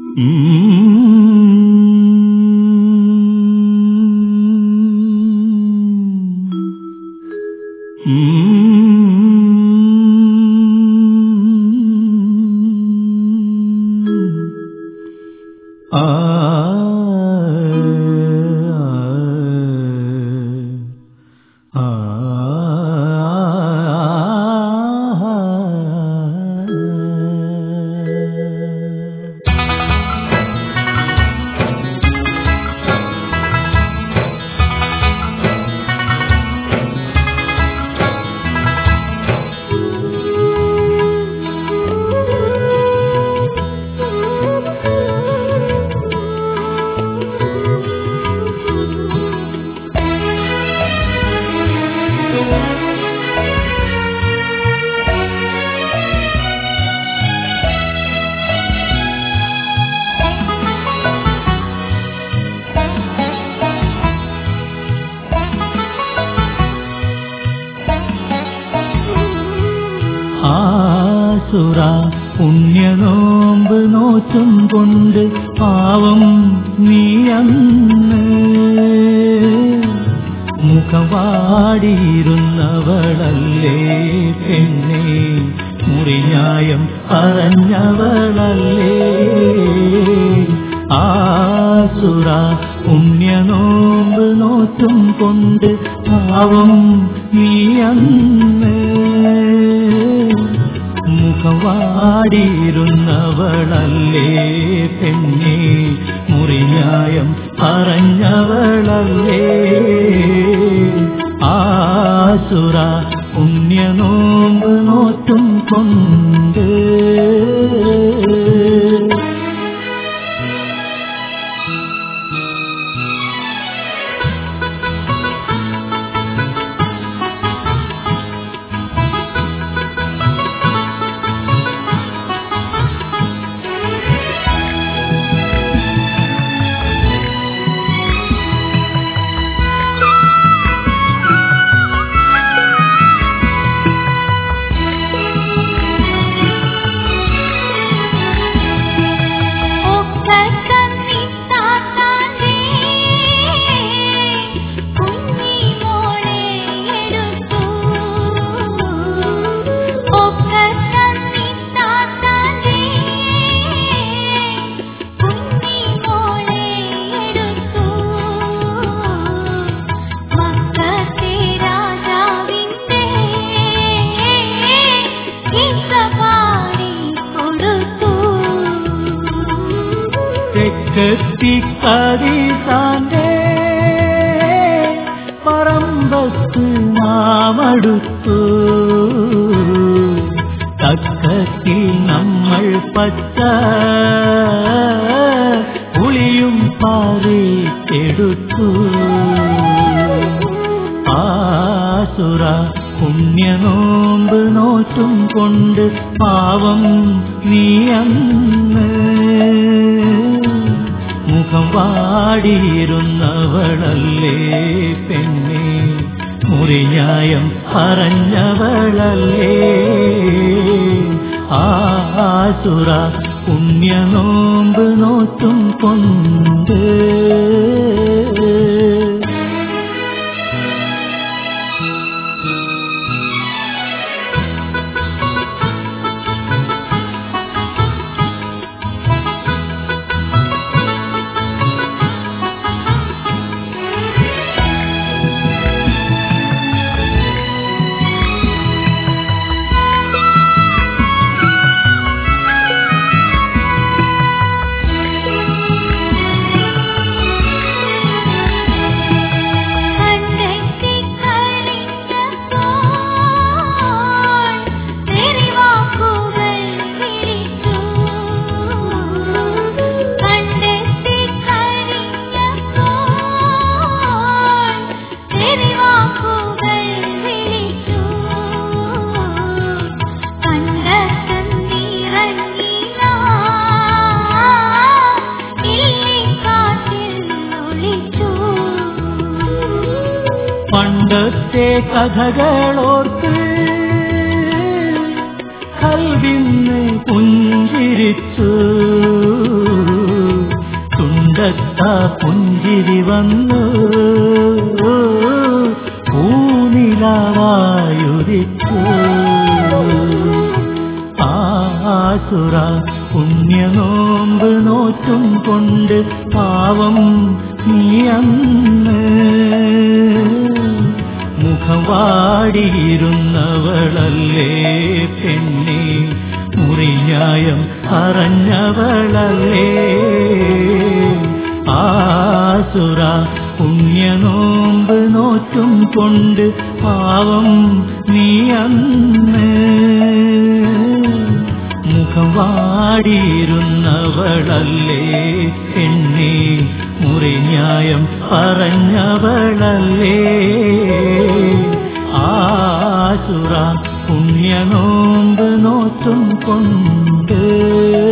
ആ ആ ആസുര പുണ്യനോമ്പ് നോച്ചും കൊണ്ട് പാവം നീയന്ന് മുഖവാടിയിരുന്നവളല്ലേ പെണ്ണെ മുറിഞ്ഞായം പറഞ്ഞവളല്ലേ ആസുര പുണ്യനോമ്പ് നോച്ചും കൊണ്ട് പാവം നീയന്ന് മുഖവാടിയിരുന്നവളല്ലേ പെണ്ണെ മുറിഞ്ഞായം പറഞ്ഞവളല്ലേ ആസുര പുണ്യനോമ്പ് നോറ്റും കൊണ്ട് ഒക്കക്കന്നി താത്താന്റെ കുഞ്ഞി മോളെ എടുത്തു ഒക്കക്കന്നി താത്താന്റെ കുഞ്ഞി മോളെ എടുത്തു മക്കത്തെ രാജാവിന്റെ കിസ്സ പാടി കൊടുത്തു തെക്കെത്തി കരീസാന്റെ പറമ്പത്ത് നാമടുത്തു തക്കത്തിൽ നമ്മൾ പച്ച പുളിയും പാറിച്ചെടുത്തു ആസുര പുണ്യനോമ്പ് നോറ്റും കൊണ്ട് പാവം നീ അന്ന് മുഖം വാടിയിരുന്നവളല്ലേ പെണ്ണെ മുറിഞ്ഞായം പറഞ്ഞവളല്ലേ ആസുര പുണ്യനോമ്പ് നോറ്റും കൊണ്ട് കണ്ടെത്തി കഴിഞ്ഞപ്പോൾ തെറിവാക്കുകൾ വിളിച്ചു കണ്ടെത്തി കഴിഞ്ഞപ്പോൾ തെറിവാക്കുകൾ വിളിച്ചു കണ്ടെത്തും നിറഞ്ഞില്ല ഇല്ലിക്കാട്ടിൽ ഒളിച്ചു പണ്ടത്തെ കഥകളോർത്ത് കൽവിന്ന് പുഞ്ചിരിച്ചു പുഞ്ചിരി വന്നു പൂനിലാവായുരിച്ചു ആസുര പുണ്യനോമ്പ് നോറ്റും കൊണ്ട് പാവം നീ അന്ന് മുഖം വാടിയിരുന്നവളല്ലേ പെണ്ണെ മുറിഞ്ഞായം പറഞ്ഞവളല്ലേ ആസുര പുണ്യനോമ്പ് നോറ്റും കൊണ്ട് പാവം നീ അന്ന് മുഖം വാടിയിരുന്നവളല്ലേ എന്നെ മുറിഞ്ഞായം പറഞ്ഞവളല്ലേ ആസുര പുണ്യനോമ്പ് നോറ്റും കൊണ്ട്